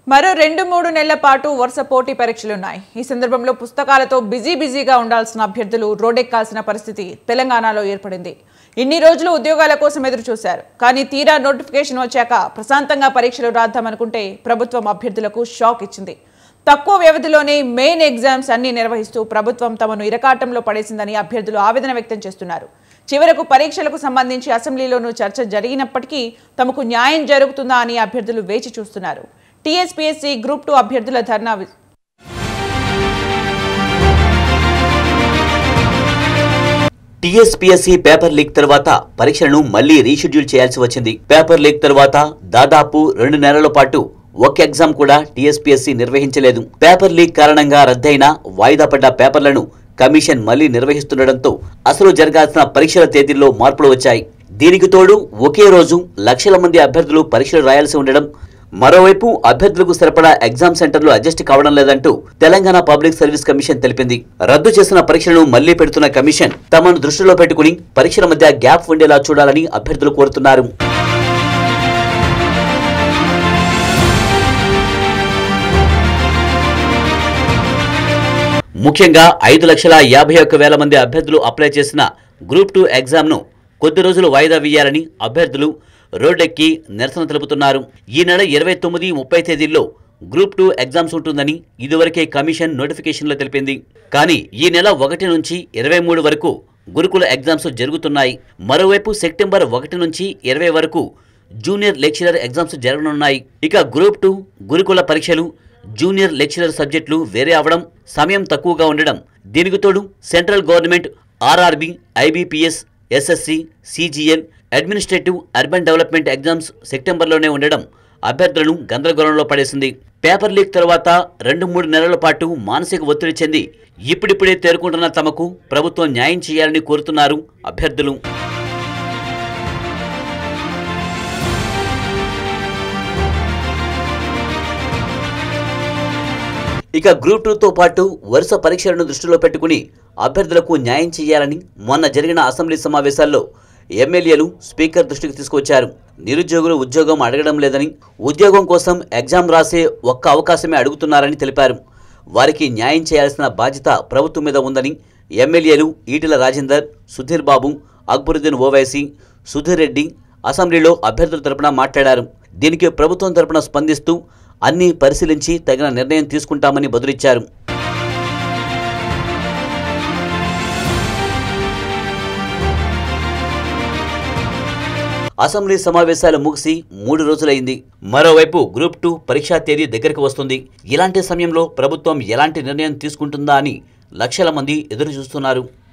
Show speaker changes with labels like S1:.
S1: మరో రెండు మూడు నెలల పాటు వరుస పోటీ పరీక్షలున్నాయి ఈ సందర్భంలో పుస్తకాలతో బిజీ బిజీగా ఉండాల్సిన అభ్యర్థులు రోడ్డెక్కాల్సిన పరిస్థితి తెలంగాణలో ఏర్పడింది ఇన్ని రోజులు ఉద్యోగాల కోసం ఎదురు చూశారు కానీ తీరా నోటిఫికేషన్ వచ్చాక ప్రశాంతంగా పరీక్షలు రాద్దామనుకుంటే ప్రభుత్వం అభ్యర్థులకు షాక్ ఇచ్చింది తక్కువ వ్యవధిలోనే మెయిన్ ఎగ్జామ్స్ అన్ని నిర్వహిస్తూ ప్రభుత్వం తమను ఇరకాటంలో పడేసిందని అభ్యర్థులు ఆవేదన వ్యక్తం చేస్తున్నారు చివరకు పరీక్షలకు సంబంధించి అసెంబ్లీలోనూ చర్చ జరిగినప్పటికీ తమకు న్యాయం జరుగుతుందా అని అభ్యర్థులు వేచి చూస్తున్నారు టీఎస్పీఎస్సీ గ్రూప్ టూ అభ్యర్థుల ధర్నా వి-
S2: టీఎస్పీఎస్సీ పేపర్ లీక్ తర్వాత పరీక్షలను మళ్లీ రీషెడ్యూల్ చేయాల్సి వచ్చింది పేపర్ లీక్ తర్వాత దాదాపు రెండు నెలల పాటు ఒక ఎగ్జామ్ కూడా టీఎస్పీఎస్సీ నిర్వహించలేదు పేపర్ లీక్ కారణంగా రద్దయిన వాయిదా పడ్డ పేపర్లను కమిషన్ మళ్లీ నిర్వహిస్తుండటంతో అసలు జరగాల్సిన పరీక్షల తేదీల్లో మార్పులు వచ్చాయి దీనికి తోడు ఒకే రోజు లక్షల మంది అభ్యర్థులు పరీక్షలు రాయాల్సి ఉండడం మరోవైపు అభ్యర్థులకు సరిపడా ఎగ్జామ్ సెంటర్లు అడ్జస్ట్ కావడం లేదంటూ తెలంగాణ పబ్లిక్ సర్వీస్ కమిషన్ తెలిపింది రద్దు చేసిన పరీక్షలను మళ్లీ పెడుతున్న కమిషన్ తమను దృష్టిలో పెట్టుకుని పరీక్షల మధ్య గ్యాప్ ఉండేలా చూడాలని అభ్యర్థులు కోరుతున్నారు ముఖ్యంగా ఐదు లక్షల యాభై ఒక్క వేల మంది అభ్యర్థులు అప్లై చేసిన గ్రూప్ టూ ఎగ్జామ్ను కొద్ది రోజులు వాయిదా వేయాలని అభ్యర్థులు రోడ్డెక్కి నిరసన తెలుపుతున్నారు ఈ నెల ఇరవై తొమ్మిది ముప్పై తేదీల్లో గ్రూప్ టూ ఎగ్జామ్స్ ఉంటుందని ఇదివరకే కమిషన్ నోటిఫికేషన్లో తెలిపింది కానీ ఈ నెల ఒకటి నుంచి ఇరవై మూడు వరకు గురుకుల ఎగ్జామ్స్ జరుగుతున్నాయి మరోవైపు సెప్టెంబర్ ఒకటి నుంచి ఇరవై వరకు జూనియర్ లెక్చరర్ ఎగ్జామ్స్ జరగనున్నాయి ఇక గ్రూప్ టూ గురుకుల పరీక్షలు జూనియర్ లెక్చరర్ సబ్జెక్టులు వేరే అవడం సమయం తక్కువగా ఉండడం దీనికి తోడు central government RRB IBPS SSC CGL administrative urban development exams సెప్టెంబర్లోనే ఉండడం అభ్యర్థులను గందరగోళంలో పడేసింది పేపర్ లీక్ తర్వాత రెండు మూడు నెలల పాటు మానసిక ఒత్తిడి చెంది ఇప్పుడిప్పుడే తేరుకుంటున్న తమకు ప్రభుత్వం న్యాయం చేయాలని కోరుతున్నారు అభ్యర్థులు ఇక గ్రూప్ టూతో పాటు వరుస పరీక్షలను దృష్టిలో పెట్టుకుని అభ్యర్థులకు న్యాయం చేయాలని మొన్న జరిగిన అసెంబ్లీ సమావేశాల్లో ఎమ్మెల్యేలు స్పీకర్ దృష్టికి తీసుకొచ్చారు నిరుద్యోగులు ఉద్యోగం అడగడం లేదని ఉద్యోగం కోసం ఎగ్జామ్ రాసే ఒక్క అవకాశమే అడుగుతున్నారని తెలిపారు వారికి న్యాయం చేయాల్సిన బాధ్యత ప్రభుత్వం మీద ఉందని ఎమ్మెల్యేలు ఈటెల రాజేందర్ సుధీర్ బాబు అక్బరుద్దీన్ ఓవైసీ సుధీర్ రెడ్డి అసెంబ్లీలో అభ్యర్థుల తరపున మాట్లాడారు దీనికి ప్రభుత్వం తరపున స్పందిస్తూ అన్నీ పరిశీలించి తగిన నిర్ణయం తీసుకుంటామని బదులిచ్చారు అసెంబ్లీ సమావేశాలు ముగిసి మూడు రోజులైంది మరోవైపు గ్రూప్ టూ పరీక్షా తేదీ దగ్గరికి వస్తుంది ఇలాంటి సమయంలో ప్రభుత్వం ఎలాంటి నిర్ణయం తీసుకుంటుందా అని లక్షల మంది ఎదురు చూస్తున్నారు